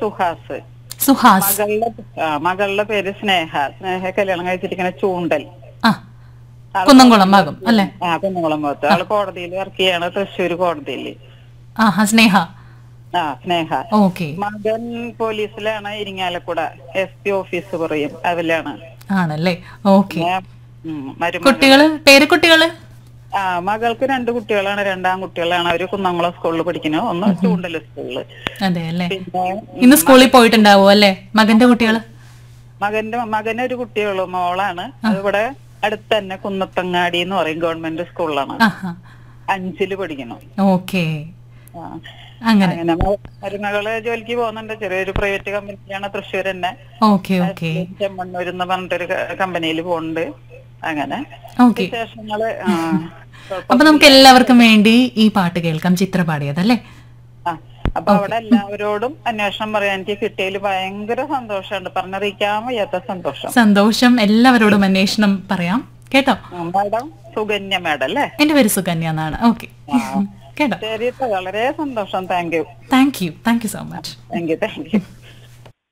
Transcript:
സുഹാസ് സുഹാസ് മകളുടെ ആ, മകളുടെ പേര് സ്നേഹ സ്നേഹ കല്യാണം കഴിച്ചിരിക്കുന്ന ചൂണ്ടൽ ആ കുന്നംകുളം ഭാഗം അല്ലേ ആ കുന്നംകുളം ഭാഗത്ത് ആള് കോടതിയിൽ വർക്ക് ചെയ്യാണ് തൃശ്ശൂർ കോടതിയിൽ ആ സ്നേഹ ആ സ്നേഹ ഓക്കെ മകൻ പോലീസിലാണ് ഇരിങ്ങാലക്കുട എസ് പി ഓഫീസ് പറയും അതിലാണ് ആണല്ലേ ഓക്കെ പിന്നെ, ഉം, മരുമകൾ കുട്ടികള് പേരക്കുട്ടികള് ആ മകൾക്ക് രണ്ട് കുട്ടികളാണ് രണ്ടാം കുട്ടികളാണ് അവര് കുന്നംകുളം സ്കൂളിൽ പഠിക്കുന്നു ഒന്ന് ചൂണ്ടൽ സ്കൂളില് അതെ അല്ലേ പിന്നെ ഇന്ന് സ്കൂളിൽ പോയിട്ടുണ്ടാവോ അല്ലേ മകന്റെ കുട്ടികള് മകന്റെ മകന് ഒരു കുട്ടിയുള്ളൂ മോളാണ് അതിവിടെ അടുത്ത് തന്നെ കുന്നത്തങ്ങാടി എന്ന് പറയും ഗവൺമെന്റ് സ്കൂളിലാണ് ആഹാ അഞ്ചില് പഠിക്കുന്നു ഓക്കെ ആ. അങ്ങനെ അങ്ങനെ മ- മരുമകള് ജോലിക്ക് പോകുന്നുണ്ട് ചെറിയൊരു പ്രൈവറ്റ് കമ്പനിയാണ് തൃശ്ശൂർ തന്നെ ഓക്കെ ഓക്കെ ചെമ്മണ്ണൂർ എന്ന് പറഞ്ഞിട്ടൊരു കമ്പനിയിൽ പോകുന്നുണ്ട് അങ്ങനെ ഓക്കെ വിശേഷങ്ങള് ആ, അപ്പൊ നമുക്ക് എല്ലാവർക്കും വേണ്ടി ഈ പാട്ട് കേൾക്കാം ചിത്ര പാടിയതല്ലേ ആ, അപ്പൊ അവിടെ എല്ലാവരോടും അന്വേഷണം പറയാൻ എനിക്ക് കിട്ടിയതിൽ ഭയങ്കര സന്തോഷമുണ്ട് പറഞ്ഞറിയിക്കാൻ വയ്യാത്ത സന്തോഷം സന്തോഷം എല്ലാവരോടും അന്വേഷണം പറയാം കേട്ടോ ആ, മാഡം സുകന്യ മാഡം അല്ലേ എന്റെ പേര് സുകന്യ എന്നാണ് ഓക്കെ കേട്ടോ ശരി ട്ടോ, വളരെ സന്തോഷം thank you thank you thank you so much thank you thank U